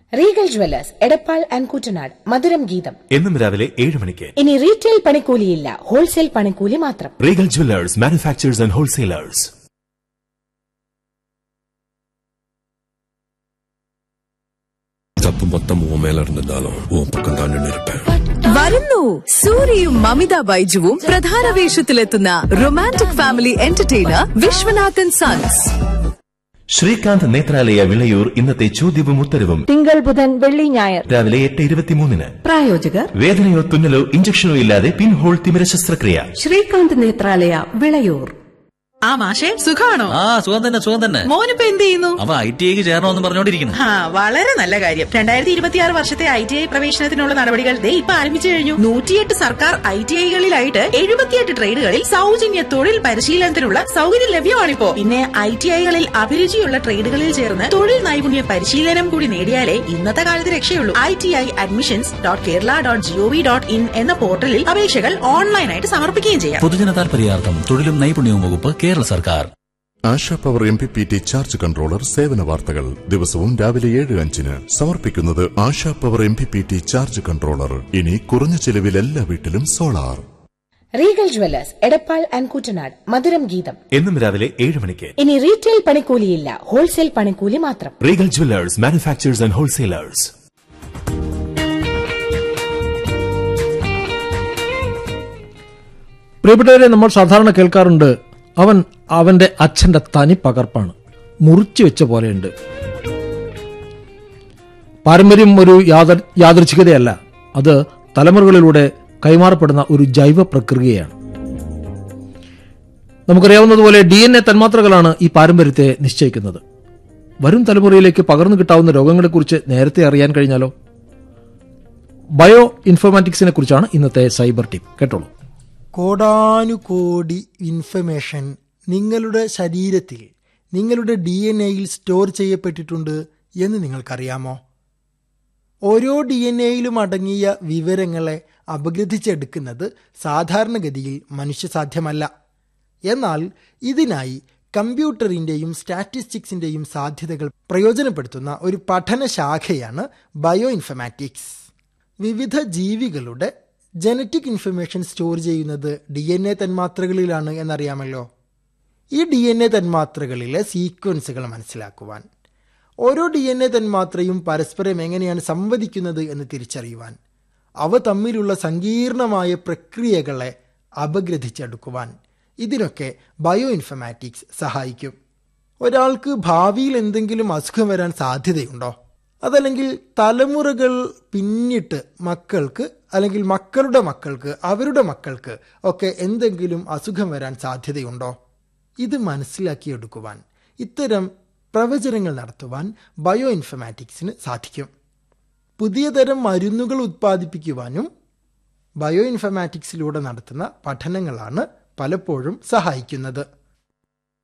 Regal Jewellers Edappal and Koottanad മധുരം ഗീതം എന്നും രാവിലെ ഏഴ് മണിക്ക് ഇനി റീറ്റെയിൽ പണിക്കൂലിയില്ല ഹോൾസെയിൽ പണിക്കൂലി മാത്രം Regal Jewellers manufacturers and wholesalers தப்பு மொத்தம் உன் மேல இருந்திருந்தாலும் உன் பக்கம் தான் நின்று இருப்பேன் വരുന്നു സൂര്യയും മമിത ബൈജുവും പ്രധാന വേഷത്തിലെത്തുന്ന romantic family entertainer Viswanathan Sons Sreekanth Nethralaya Vilayur ഇന്നത്തെ ചോദ്യവും ഉത്തരവും തിങ്കൾ ബുധൻ വെള്ളി ഞായർ രാവിലെ എട്ട് ഇരുപത്തിമൂന്നിന് പ്രായോജകർ വേദനയോ തുന്നലോ ഇഞ്ചക്ഷനോ ഇല്ലാതെ പിൻഹോൾ തിമിര ശസ്ത്രക്രിയ ശ്രീകാന്ത് നേത്രാലയ വിളയൂർ ആ മാഷെ സുഖാണോ ആ സുഖം തന്നെ സുഖം തന്നെ മോനിപ്പോ എന്ത് ചെയ്യുന്നു അവ ഐ ടി ഐക്ക് ചേരണമെന്ന് പറഞ്ഞോണ്ടിരിക്കുന്നു ആ വളരെ നല്ല കാര്യം രണ്ടായിരത്തി ഇരുപത്തിയാറ് വർഷത്തെ ഐ ടി ഐ പ്രവേശനത്തിനുള്ള നടപടികൾ ദേ ഇപ്പൊ ആരംഭിച്ചു കഴിഞ്ഞു നൂറ്റിയെട്ട് സർക്കാർ ഐ ടി ഐകളിലായിട്ട് എഴുപത്തിയെട്ട് ട്രേഡുകളിൽ സൗജന്യ തൊഴിൽ പരിശീലനത്തിനുള്ള സൗകര്യം ലഭ്യമാണിപ്പോ പിന്നെ ഐ ടി ഐകളിൽ അഭിരുചിയുള്ള ട്രേഡുകളിൽ ചേർന്ന് തൊഴിൽ നൈപുണ്യ പരിശീലനം കൂടി നേടിയാലേ ഇന്നത്തെ കാലത്ത് രക്ഷയുള്ളൂ I T I admissions dot Kerala dot G O V dot in എന്ന പോർട്ടലിൽ അപേക്ഷകൾ ഓൺലൈനായിട്ട് സമർപ്പിക്കുകയും ചെയ്യാം പൊതുജന താൽപര്യാർത്ഥം തൊഴിലും നൈപുണ്യവും വകുപ്പ് കേരള സർക്കാർ Asha power M P P T charge controller സേവന വാർത്തകൾ ദിവസവും രാവിലെ ഏഴ് അഞ്ചിന് സമർപ്പിക്കുന്നത് Asha power M P P T charge controller ഇനി കുറഞ്ഞ ചെലവിൽ എല്ലാ വീട്ടിലും solar Regal Jewellers Edappal and Koottanad മധുരം ഗീതം എന്നും രാവിലെ ഏഴ് മണിക്ക് ഇനി റീറ്റെയിൽ പണിക്കൂലിയില്ല ഹോൾസെയിൽ പണിക്കൂലി മാത്രം Regal Jewellers manufacturers and wholesalers പ്രിയപ്പെട്ടവരെ നമ്മൾ സാധാരണ കേൾക്കാറുണ്ട് അവൻ അവന്റെ അച്ഛന്റെ തനി പകർപ്പാണ് മുറിച്ചു വെച്ച പോലെയുണ്ട് പാരമ്പര്യം ഒരു യാദർ യാദൃച്ഛികതയല്ല അത് തലമുറകളിലൂടെ കൈമാറപ്പെടുന്ന ഒരു ജൈവ പ്രക്രിയയാണ് നമുക്കറിയാവുന്നതുപോലെ ഡി എൻ എ തന്മാത്രകളാണ് ഈ പാരമ്പര്യത്തെ നിശ്ചയിക്കുന്നത് വരും തലമുറയിലേക്ക് പകർന്നു കിട്ടാവുന്ന രോഗങ്ങളെക്കുറിച്ച് നേരത്തെ അറിയാൻ കഴിഞ്ഞാലോ ബയോ ഇൻഫോർമാറ്റിക്സിനെ കുറിച്ചാണ് ഇന്നത്തെ സൈബർ ടിപ്പ് കേട്ടോളൂ കോടാനുകോടി ഇൻഫർമേഷൻ നിങ്ങളുടെ ശരീരത്തിൽ നിങ്ങളുടെ ഡി എൻ എയിൽ സ്റ്റോർ ചെയ്യപ്പെട്ടിട്ടുണ്ട് എന്ന് നിങ്ങൾക്കറിയാമോ ഓരോ ഡി എൻ എയിലും അടങ്ങിയ വിവരങ്ങളെ അപഗ്രഥിച്ചെടുക്കുന്നത് സാധാരണഗതിയിൽ മനുഷ്യസാധ്യമല്ല എന്നാൽ ഇതിനായി കമ്പ്യൂട്ടറിൻ്റെയും സ്റ്റാറ്റിസ്റ്റിക്സിൻ്റെയും സാധ്യതകൾ പ്രയോജനപ്പെടുത്തുന്ന ഒരു പഠന ശാഖയാണ് ബയോ ഇൻഫർമാറ്റിക്സ് വിവിധ ജീവികളുടെ ജനറ്റിക് ഇൻഫർമേഷൻ സ്റ്റോർ ചെയ്യുന്നത് ഡി എൻ എ തന്മാത്രകളിലാണ് എന്നറിയാമല്ലോ ഈ ഡി എൻ എ തന്മാത്രകളിലെ സീക്വൻസുകൾ മനസ്സിലാക്കുവാൻ ഓരോ ഡി എൻ എ തന്മാത്രയും പരസ്പരം എങ്ങനെയാണ് സംവദിക്കുന്നത് എന്ന് തിരിച്ചറിയുവാൻ അവ തമ്മിലുള്ള സങ്കീർണമായ പ്രക്രിയകളെ അപഗ്രഥിച്ചെടുക്കുവാൻ ഇതിനൊക്കെ ബയോ ഇൻഫർമാറ്റിക്സ് സഹായിക്കും ഒരാൾക്ക് ഭാവിയിൽ എന്തെങ്കിലും അസുഖം വരാൻ സാധ്യതയുണ്ടോ അതല്ലെങ്കിൽ തലമുറകൾ പിന്നിട്ട് മക്കൾക്ക് അല്ലെങ്കിൽ മക്കളുടെ മക്കൾക്ക് അവരുടെ മക്കൾക്ക് ഒക്കെ എന്തെങ്കിലും അസുഖം വരാൻ സാധ്യതയുണ്ടോ ഇത് മനസ്സിലാക്കിയെടുക്കുവാൻ ഇത്തരം പ്രവചനങ്ങൾ നടത്തുവാൻ ബയോ ഇൻഫർമാറ്റിക്സിന് സാധിക്കും പുതിയ തരം മരുന്നുകൾ ഉത്പാദിപ്പിക്കുവാനും ബയോ ഇൻഫർമാറ്റിക്സിലൂടെ നടത്തുന്ന പഠനങ്ങളാണ് പലപ്പോഴും സഹായിക്കുന്നത്